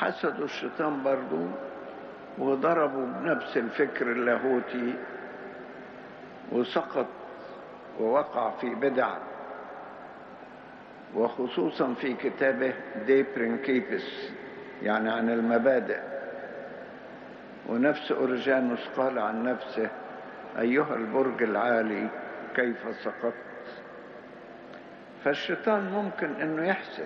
وحسدوا الشيطان برضو وضربوا بنفس الفكر اللاهوتي وسقط ووقع في بدع وخصوصا في كتابه دي برينكيبس يعني عن المبادئ ونفس أورجانوس قال عن نفسه أيها البرج العالي كيف سقطت فالشيطان ممكن أنه يحسد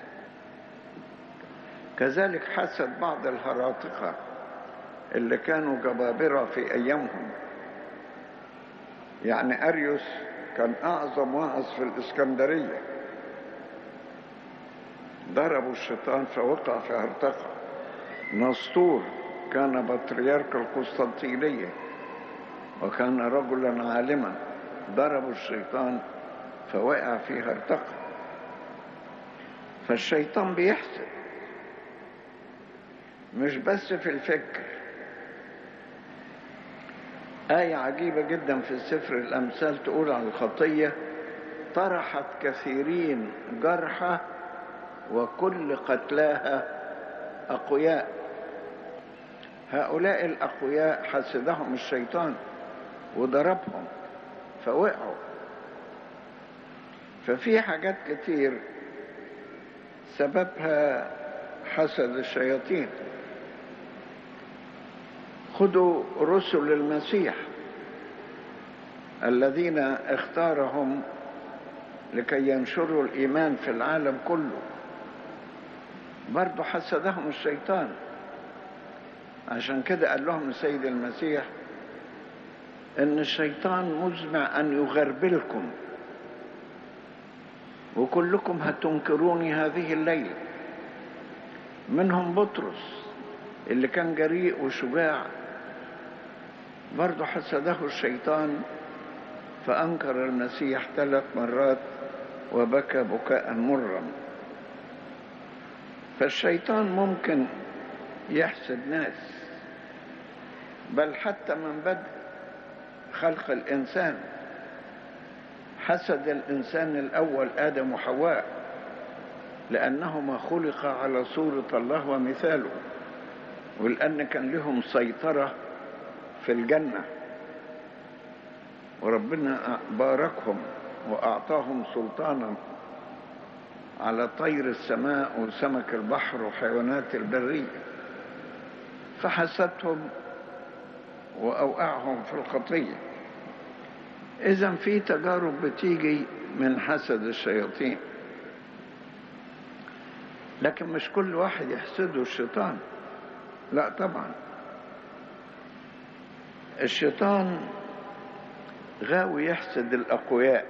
كذلك حسد بعض الهراطقة اللي كانوا جبابرة في أيامهم يعني أريوس كان أعظم واعظ في الإسكندرية ضربوا الشيطان فوقع في هرطقة نسطور كان بطريرك القسطنطينية وكان رجلا عالما ضربوا الشيطان فوقع في هرطقة فالشيطان بيحسد مش بس في الفكر آية عجيبة جدا في سفر الأمثال تقول عن الخطية طرحت كثيرين جرحى وكل قتلاها أقوياء هؤلاء الأقوياء حسدهم الشيطان وضربهم فوقعوا ففي حاجات كتير سببها حسد الشياطين خذوا رسل المسيح الذين اختارهم لكي ينشروا الإيمان في العالم كله برضو حسدهم الشيطان عشان كده قال لهم السيد المسيح ان الشيطان مزمع ان يغربلكم وكلكم هتنكروني هذه الليله منهم بطرس اللي كان جريء وشجاع برضه حسده الشيطان فأنكر المسيح ثلاث مرات وبكى بكاء مرا فالشيطان ممكن يحسد ناس بل حتى من بدء خلق الإنسان حسد الإنسان الأول آدم وحواء لأنهما خلقا على صورة الله ومثاله ولأن كان لهم سيطرة في الجنة وربنا باركهم وأعطاهم سلطانا على طير السماء وسمك البحر وحيوانات البرية فحسدهم وأوقعهم في الخطية إذا في تجارب بتيجي من حسد الشياطين لكن مش كل واحد يحسده الشيطان لا طبعا الشيطان غاوي يحسد الأقوياء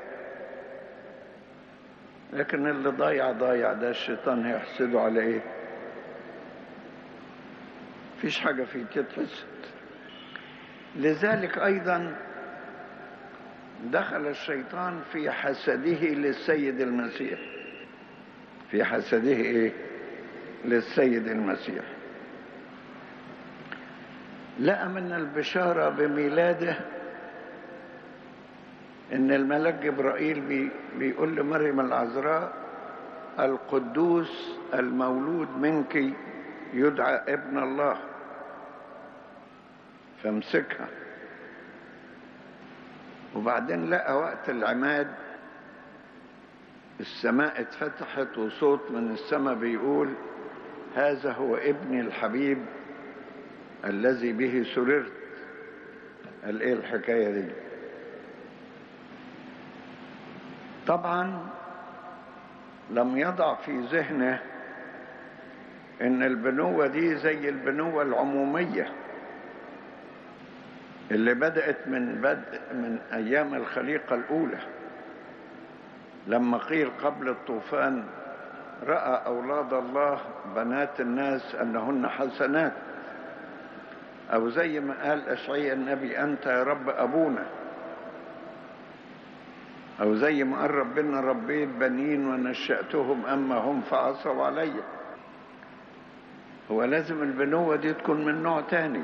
لكن اللي ضايع ضايع ده الشيطان هيحسده على ايه فيش حاجة فيه تتحسد لذلك أيضا دخل الشيطان في حسده للسيد المسيح في حسده ايه للسيد المسيح لقى من البشارة بميلاده ان الملك جبرائيل بي بيقول لمريم العذراء القدوس المولود منك يدعى ابن الله فامسكها وبعدين لقى وقت العماد السماء اتفتحت وصوت من السماء بيقول هذا هو ابني الحبيب الذي به سررت قال ايه الحكايه دي طبعا لم يضع في ذهنه ان البنوة دي زي البنوة العمومية اللي بدأت من بدء من ايام الخليقة الاولى لما قيل قبل الطوفان رأى اولاد الله بنات الناس انهن حسنات او زي ما قال اشعياء النبي انت يا رب ابونا أو زي ما قال ربنا ربيت بنين ونشأتهم أما هم فعصوا علي هو لازم البنوة دي تكون من نوع تاني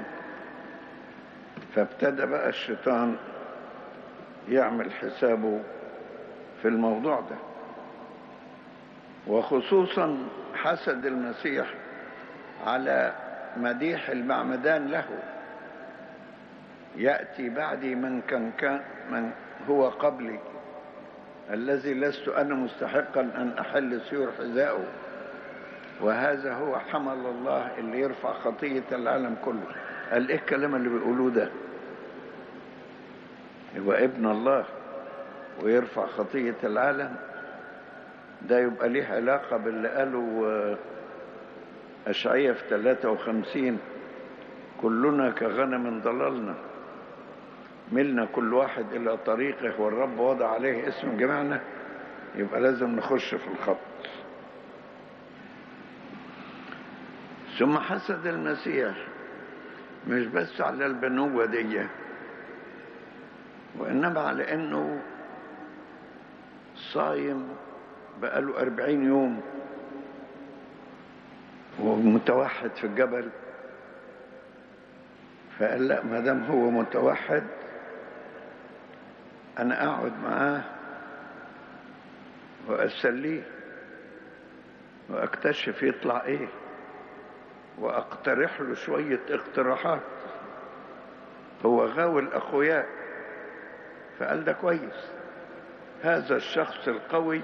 فابتدى بقى الشيطان يعمل حسابه في الموضوع ده وخصوصا حسد المسيح على مديح المعمدان له يأتي بعدي من كان, كان من هو قبلي الذي لست أنا مستحقا أن أحل سيور حذائه وهذا هو حمل الله اللي يرفع خطية العالم كله قال إيه الكلام اللي بيقولوه ده يبقى ابن الله ويرفع خطية العالم ده يبقى ليه علاقة باللي قاله أشعية في 53 كلنا كغنم ضللنا ملنا كل واحد إلى طريقه والرب وضع عليه اسم جمعنا يبقى لازم نخش في الخط ثم حسد المسيح مش بس على البنوة دي وإنما على إنه صايم بقاله أربعين يوم ومتوحد في الجبل فقال لا ما دام هو متوحد انا اقعد معاه واسليه واكتشف يطلع ايه واقترح له شويه اقتراحات هو غاوي الاخوياء فقال ده كويس هذا الشخص القوي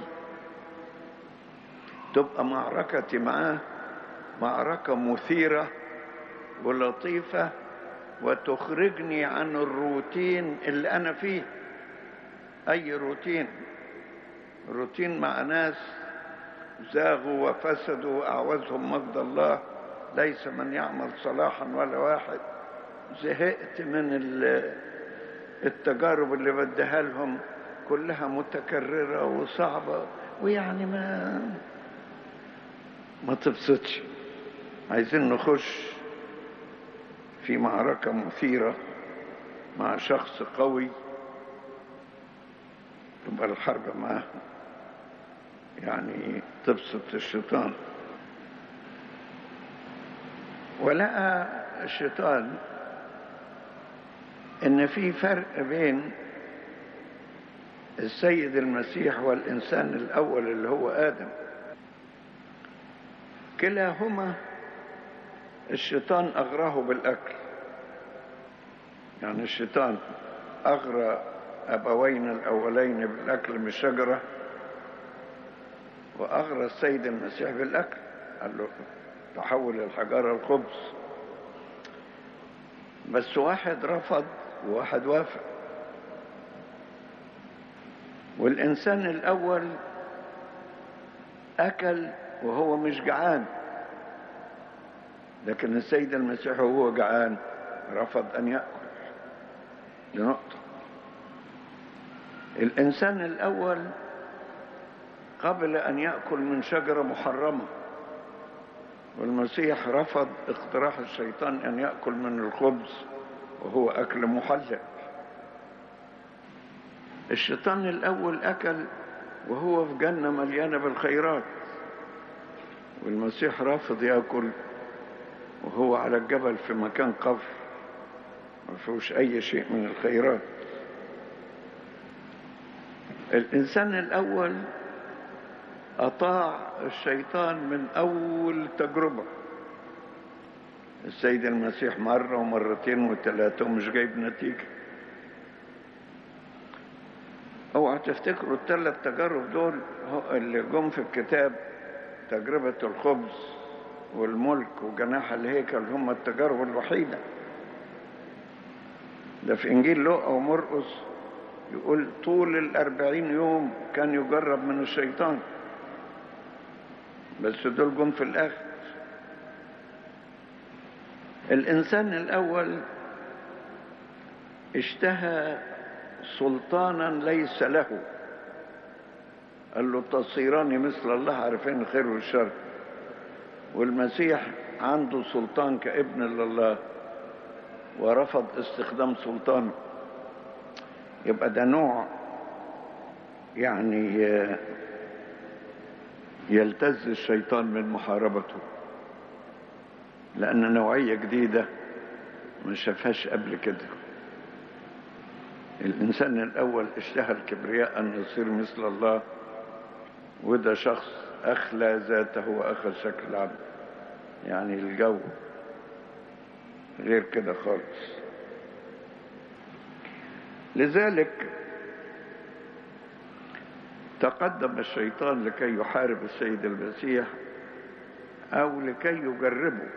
تبقى معركتي معاه معركه مثيره ولطيفه وتخرجني عن الروتين اللي انا فيه اي روتين روتين مع ناس زاغوا وفسدوا واعوزهم مجد الله ليس من يعمل صلاحا ولا واحد زهقت من التجارب اللي بديها لهم كلها متكررة وصعبة ويعني ما ما تبسطش عايزين نخش في معركة مثيرة مع شخص قوي تبقى الحرب معاه يعني تبسط الشيطان ولقى الشيطان ان في فرق بين السيد المسيح والانسان الاول اللي هو ادم كلاهما الشيطان اغراه بالاكل يعني الشيطان اغرى ابوين الاولين بالاكل من الشجره واغرى السيد المسيح بالاكل قال له تحول الحجاره الخبز بس واحد رفض وواحد وافق والإنسان الأول أكل وهو مش جعان لكن السيد المسيح وهو جعان رفض أن يأكل لنقطة الإنسان الأول قبل أن يأكل من شجرة محرمة والمسيح رفض اقتراح الشيطان أن يأكل من الخبز وهو أكل محلل الشيطان الأول أكل وهو في جنة مليانة بالخيرات والمسيح رافض يأكل وهو على الجبل في مكان قفر ما فيهوش أي شيء من الخيرات الإنسان الأول أطاع الشيطان من أول تجربة السيد المسيح مرة ومرتين وثلاثة ومش جايب نتيجة اوعى تفتكروا الثلاث تجارب دول اللي جم في الكتاب تجربة الخبز والملك وجناح الهيكل هم التجارب الوحيدة ده في إنجيل لوقا ومرقس يقول طول الأربعين يوم كان يجرب من الشيطان بس دول جم في الآخر الإنسان الأول اشتهى سلطانا ليس له قال له تصيران مثل الله عارفين الخير والشر والمسيح عنده سلطان كابن لله ورفض استخدام سلطانه يبقى ده نوع يعني يلتز الشيطان من محاربته لأن نوعية جديدة ما شافهاش قبل كده الإنسان الأول اشتهى الكبرياء أن يصير مثل الله وده شخص أخلى ذاته وأخذ شكل عبد يعني الجو غير كده خالص لذلك تقدم الشيطان لكي يحارب السيد المسيح او لكي يجربه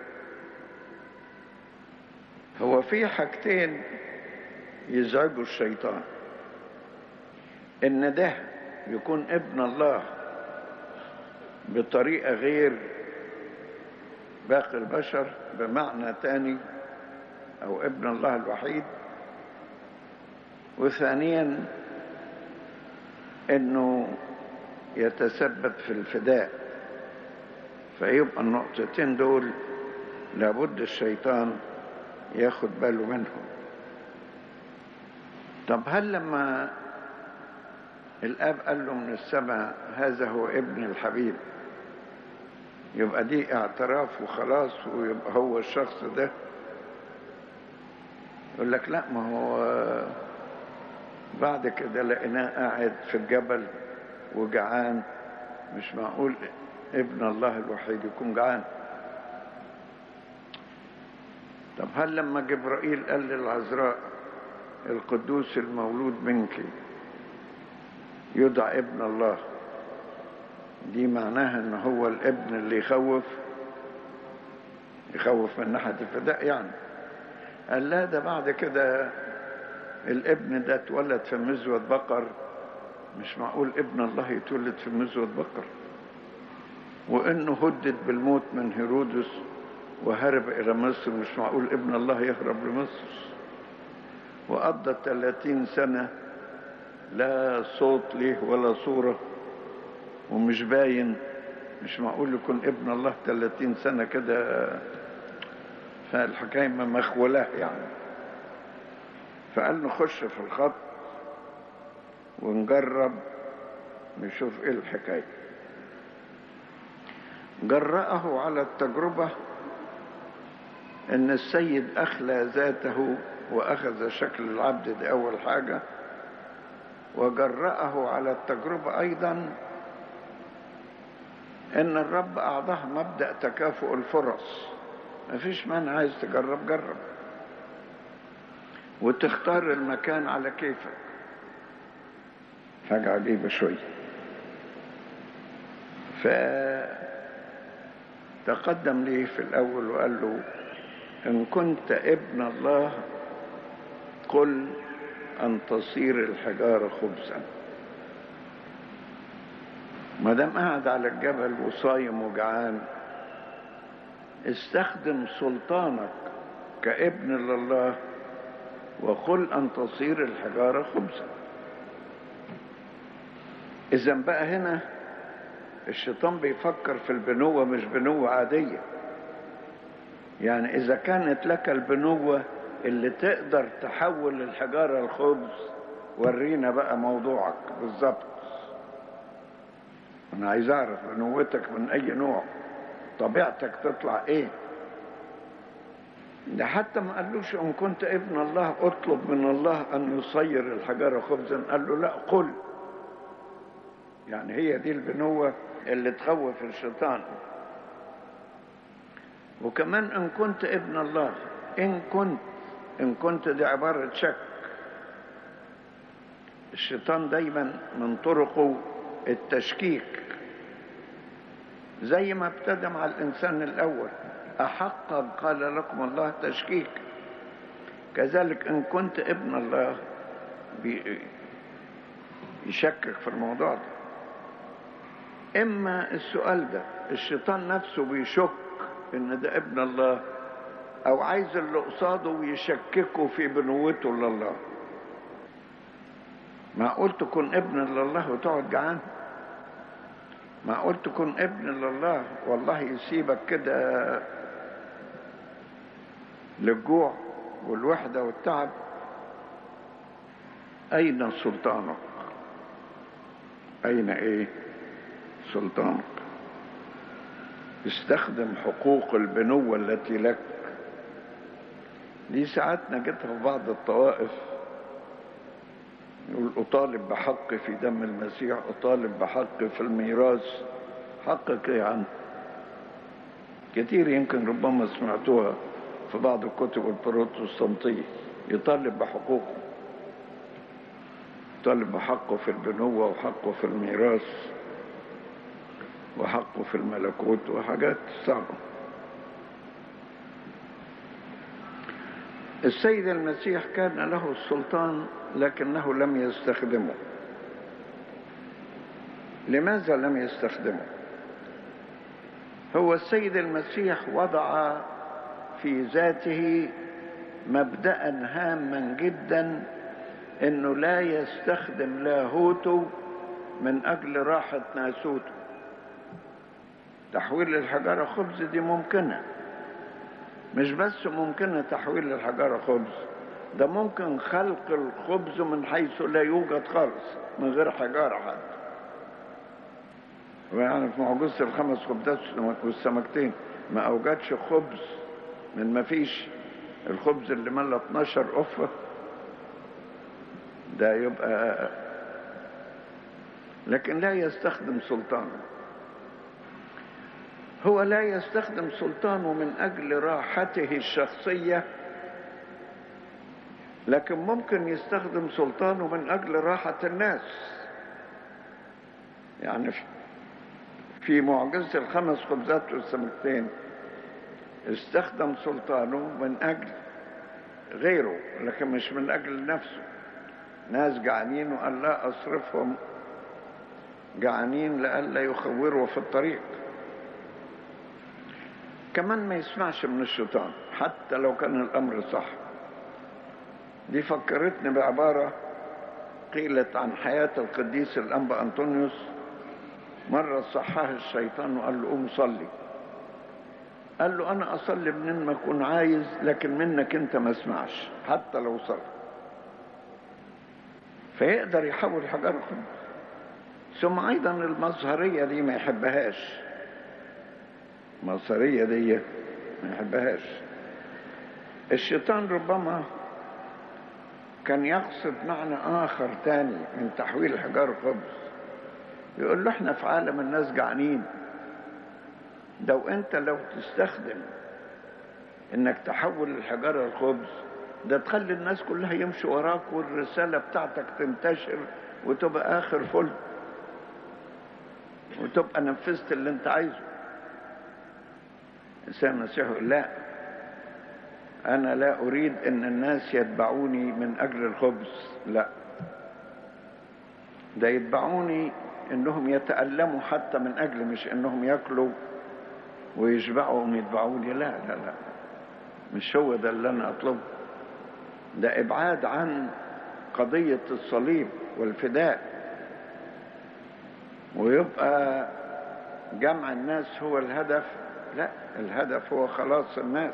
هو في حاجتين يزعجوا الشيطان ان ده يكون ابن الله بطريقة غير باقي البشر بمعنى تاني او ابن الله الوحيد وثانيا انه يتسبب في الفداء فيبقى النقطتين دول لابد الشيطان ياخد باله منهم طب هل لما الاب قال له من السماء هذا هو ابن الحبيب يبقى دي اعتراف وخلاص ويبقى هو الشخص ده يقول لك لا ما هو بعد كده لقيناه قاعد في الجبل وجعان مش معقول ابن الله الوحيد يكون جعان طب هل لما جبرائيل قال للعذراء القدوس المولود منك يدعى ابن الله دي معناها ان هو الابن اللي يخوف يخوف من ناحية الفداء يعني قال لا ده بعد كده الابن ده اتولد في مزود بقر مش معقول ابن الله يتولد في مزود بقر وانه هدد بالموت من هيرودس وهرب الى مصر مش معقول ابن الله يهرب لمصر وقضى 30 سنة لا صوت ليه ولا صورة ومش باين مش معقول يكون ابن الله 30 سنة كده فالحكاية مخولة يعني فقال نخش في الخط ونجرب نشوف ايه الحكاية جرأه على التجربة ان السيد اخلى ذاته واخذ شكل العبد دي اول حاجة وجرأه على التجربة ايضا ان الرب اعطاه مبدأ تكافؤ الفرص مفيش مانع عايز تجرب جرب وتختار المكان على كيفك حاجة عجيبة شوية فتقدم لي في الأول وقال له إن كنت ابن الله قل أن تصير الحجارة خبزا ما دام قاعد على الجبل وصايم وجعان استخدم سلطانك كابن لله وقل أن تصير الحجارة خبزا إذا بقى هنا الشيطان بيفكر في البنوة مش بنوة عادية يعني إذا كانت لك البنوة اللي تقدر تحول الحجارة الخبز ورينا بقى موضوعك بالظبط أنا عايز أعرف بنوتك من أي نوع طبيعتك تطلع إيه ده حتى ما قالوش ان كنت ابن الله اطلب من الله ان يصير الحجاره خبزا قال له لا قل يعني هي دي البنوه اللي تخوف الشيطان وكمان ان كنت ابن الله ان كنت ان كنت دي عباره شك الشيطان دايما من طرقه التشكيك زي ما ابتدى مع الانسان الاول أحقا قال لكم الله تشكيك كذلك إن كنت ابن الله يشكك في الموضوع ده إما السؤال ده الشيطان نفسه بيشك إن ده ابن الله أو عايز اللي قصاده يشككه في بنوته لله معقول تكون ابن لله وتقعد جعان معقول تكون ابن لله والله يسيبك كده للجوع والوحدة والتعب أين سلطانك أين إيه سلطانك استخدم حقوق البنوة التي لك دي ساعات نجدها في بعض الطوائف يقول أطالب بحق في دم المسيح أطالب بحق في الميراث حقك إيه عنه كتير يمكن ربما سمعتوها في بعض الكتب البروتستانتية يطالب بحقوقه يطالب بحقه في البنوة وحقه في الميراث وحقه في الملكوت وحاجات صعبة السيد المسيح كان له السلطان لكنه لم يستخدمه لماذا لم يستخدمه هو السيد المسيح وضع في ذاته مبدا هاما جدا انه لا يستخدم لاهوته من اجل راحه ناسوته تحويل الحجاره خبز دي ممكنه مش بس ممكنه تحويل الحجاره خبز ده ممكن خلق الخبز من حيث لا يوجد خالص من غير حجاره حتى يعني في معجزة الخمس خبزات والسمكتين ما أوجدش خبز من ما فيش الخبز اللي ملى 12 قفة ده يبقى لكن لا يستخدم سلطانه هو لا يستخدم سلطانه من أجل راحته الشخصية لكن ممكن يستخدم سلطانه من أجل راحة الناس يعني في في معجزة الخمس خبزات والسمكتين استخدم سلطانه من أجل غيره لكن مش من أجل نفسه ناس جعانين وقال لا أصرفهم جعانين لئلا يخوروا في الطريق كمان ما يسمعش من الشيطان حتى لو كان الأمر صح دي فكرتني بعبارة قيلت عن حياة القديس الأنبا أنطونيوس مرة صحاه الشيطان وقال له قوم صلي قال له أنا أصلي منين ما أكون عايز لكن منك أنت ما اسمعش حتى لو صلي فيقدر يحول حجر خبز ثم أيضا المظهرية دي ما يحبهاش المظهرية دي ما يحبهاش الشيطان ربما كان يقصد معنى آخر تاني من تحويل حجار خبز يقول له احنا في عالم الناس جعانين لو انت لو تستخدم انك تحول الحجارة الخبز ده تخلي الناس كلها يمشوا وراك والرسالة بتاعتك تنتشر وتبقى اخر فل وتبقى نفذت اللي انت عايزه انسان المسيح يقول لا انا لا اريد ان الناس يتبعوني من اجل الخبز لا ده يتبعوني انهم يتألموا حتى من اجل مش انهم ياكلوا ويشبعوا ويتبعوني لا لا لا مش هو ده اللي انا اطلبه ده ابعاد عن قضية الصليب والفداء ويبقى جمع الناس هو الهدف لا الهدف هو خلاص الناس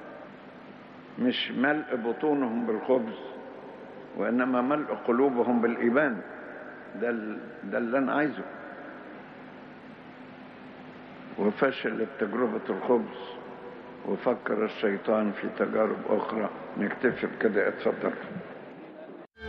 مش ملء بطونهم بالخبز وانما ملء قلوبهم بالايمان ده ده اللي انا عايزه وفشلت تجربة الخبز وفكر الشيطان في تجارب أخرى نكتفي بكده اتفضل